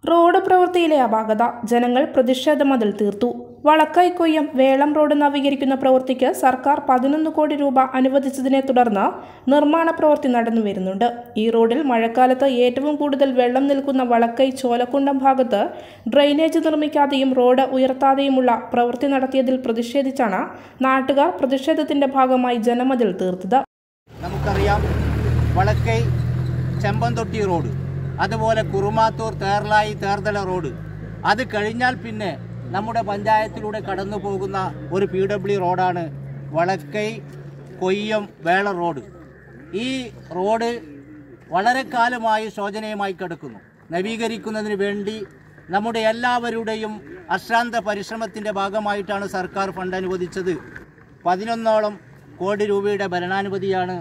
road പ്രവൃത്തിയിലെ അപാകത ജനങ്ങൾ പ്രതിഷേധ മതിൽ തീർത്തു വളക്കൈക്കൊയ്യം വേളം റോഡ് നവീകരിക്കുന്ന പ്രവൃത്തിക്ക് സർക്കാർ പതിനൊന്ന് കോടി രൂപ അനുവദിച്ചതിനെ തുടർന്ന് നിർമ്മാണ പ്രവൃത്തി നടന്നു വരുന്നുണ്ട് ഈ റോഡിൽ മഴക്കാലത്ത് ഏറ്റവും കൂടുതൽ വെള്ളം നിൽക്കുന്ന വളക്കൈ ചോലക്കുണ്ടം ഭാഗത്ത് ഡ്രെയിനേജ് നിർമ്മിക്കാതെയും റോഡ് ഉയർത്താതെയുമുള്ള പ്രവൃത്തി നടത്തിയതിൽ പ്രതിഷേധിച്ചാണ് നാട്ടുകാർ പ്രതിഷേധത്തിന്റെ ഭാഗമായി ജനമതിൽ തീർത്തത് നമുക്കറിയാം വളക്കൈ ചെമ്പന്തൊട്ടി റോഡ് അതുപോലെ കുറുമാത്തൂർ തേർലായി തേർതല റോഡ് അത് കഴിഞ്ഞാൽ പിന്നെ നമ്മുടെ പഞ്ചായത്തിലൂടെ കടന്നു പോകുന്ന ഒരു പി ഡബ്ല്യു റോഡാണ് വളക്കൈ കൊയ്യം വേള റോഡ് ഈ റോഡ് വളരെ കാലമായി ശോചനീയമായി കിടക്കുന്നു നവീകരിക്കുന്നതിന് വേണ്ടി നമ്മുടെ എല്ലാവരുടെയും അശ്രാന്ത പരിശ്രമത്തിൻ്റെ ഭാഗമായിട്ടാണ് സർക്കാർ ഫണ്ട് അനുവദിച്ചത് പതിനൊന്നോളം കോടി രൂപയുടെ ഭരണാനുമതിയാണ്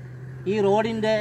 ഈ റോഡിൻ്റെ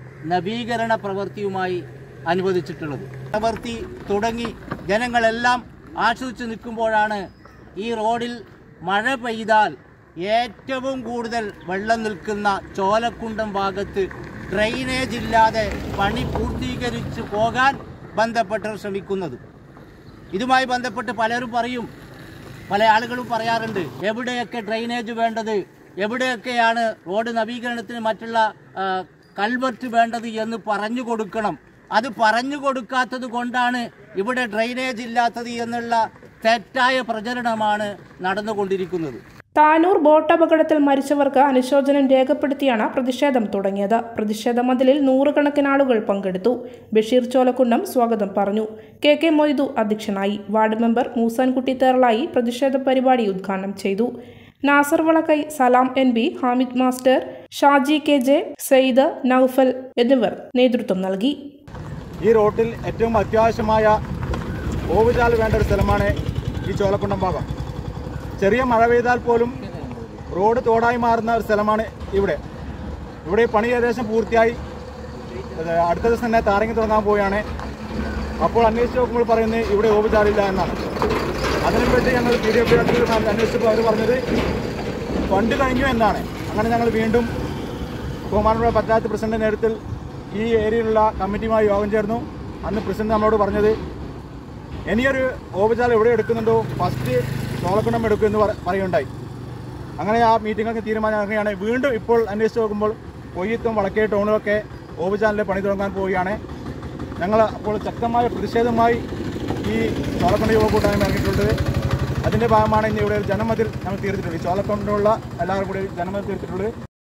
നവീകരണ പ്രവൃത്തിയുമായി അനുവദിച്ചിട്ടുള്ളത് പ്രവൃത്തി തുടങ്ങി ജനങ്ങളെല്ലാം ആശ്വസിച്ച് നിൽക്കുമ്പോഴാണ് ഈ റോഡിൽ മഴ പെയ്താൽ ഏറ്റവും കൂടുതൽ വെള്ളം നിൽക്കുന്ന ചോലക്കുണ്ടം ഭാഗത്ത് ഡ്രെയിനേജ് ഇല്ലാതെ പണി പൂർത്തീകരിച്ച് പോകാൻ ബന്ധപ്പെട്ടവർ ശ്രമിക്കുന്നത് ഇതുമായി ബന്ധപ്പെട്ട് പലരും പറയും പല ആളുകളും പറയാറുണ്ട് എവിടെയൊക്കെ ഡ്രെയിനേജ് വേണ്ടത് എവിടെയൊക്കെയാണ് റോഡ് നവീകരണത്തിന് മറ്റുള്ള ആ, കൽവെർട്ട് വേണ്ടത് എന്ന് പറഞ്ഞു കൊടുക്കണം അത് പറഞ്ഞു കൊടുക്കാത്തത് കൊണ്ടാണ് ഇവിടെ ഡ്രെയിനേജ് ഇല്ലാത്തത് എന്നുള്ള തെറ്റായ പ്രചരണമാണ് നടന്നുകൊണ്ടിരിക്കുന്നത് താനൂർ ബോട്ട് അപകടത്തിൽ മരിച്ചവർക്ക് അനുശോചനം രേഖപ്പെടുത്തിയാണ് പ്രതിഷേധം തുടങ്ങിയത് പ്രതിഷേധ മതിലിൽ നൂറുകണക്കിന് ആളുകൾ പങ്കെടുത്തു ബഷീർ ചോലക്കുണ്ടം സ്വാഗതം പറഞ്ഞു കെ കെ മൊയ്തു അധ്യക്ഷനായി വാർഡ് മെമ്പർ മൂസാൻകുട്ടി തേറളായി പ്രതിഷേധ പരിപാടി ഉദ്ഘാടനം ചെയ്തു Nasar Valakkai Salam N B Hamid Master Shaji K J Sayed Noufal എന്നിവർ നേതൃത്വം നൽകി ഈ റോട്ടിൽ ഏറ്റവും അത്യാവശ്യമായ ഓവുചാൽ വേണ്ട ഒരു സ്ഥലമാണ് ഈ ചോലക്കുണ്ടം ഭാഗം ചെറിയ മഴ പെയ്താൽ പോലും റോഡ് തോടായി മാറുന്ന ഒരു സ്ഥലമാണ് ഇവിടെ ഇവിടെ ഈ പണി ഏകദേശം പൂർത്തിയായി ഇത് അടുത്ത ദിവസം തന്നെ താരങ്ങി തുടങ്ങാൻ പോവുകയാണ് അപ്പോൾ അന്വേഷിച്ച് നോക്കുമ്പോൾ പറയുന്നത് ഇവിടെ ഓവുചാലില്ല എന്നാണ് അതിനെപ്പറ്റി ഞങ്ങൾ പി ഡി എഫ് അന്വേഷിച്ചപ്പോൾ അവർ പറഞ്ഞത് ഫണ്ട് കഴിഞ്ഞു എന്നാണ് അങ്ങനെ ഞങ്ങൾ വീണ്ടും ബഹുമാനപ്പെട്ട പഞ്ചായത്ത് പ്രസിഡന്റ് നേതൃത്വത്തിൽ ഈ ഏരിയയിലുള്ള കമ്മിറ്റിയുമായി യോഗം ചേർന്നു അന്ന് പ്രസിഡന്റ് നമ്മളോട് പറഞ്ഞത് ഇനിയൊരു ഓപചാരം എവിടെ എടുക്കുന്നുണ്ടോ ഫസ്റ്റ് ചോളക്കുണം എടുക്കും എന്ന് പറ- പറയുണ്ടായി അങ്ങനെ ആ മീറ്റിംഗൊക്കെ തീരുമാനം അങ്ങനെയാണ് വീണ്ടും ഇപ്പോൾ അന്വേഷിച്ച് നോക്കുമ്പോൾ കൊയ്യത്തും വളക്കേ ടൗണിലൊക്കെ ഓപചാലിലെ പണി തുടങ്ങാൻ പോവുകയാണ് ഞങ്ങൾ അപ്പോൾ ശക്തമായ പ്രതിഷേധമായി ഈ ചോളക്കുണ്ട യുവ കൂട്ടായ്മ ഇറങ്ങിയിട്ടുള്ളത് അതിൻ്റെ ഭാഗമാണ് ഇന്ന് ഇവിടെ ഒരു ജനമതിൽ ഞങ്ങൾ തീർത്തിട്ടുള്ളത് ഈ ചോളക്കുണ്ടിലുള്ള എല്ലാവരും കൂടി ജനമതിൽ തീർത്തിട്ടുള്ളത്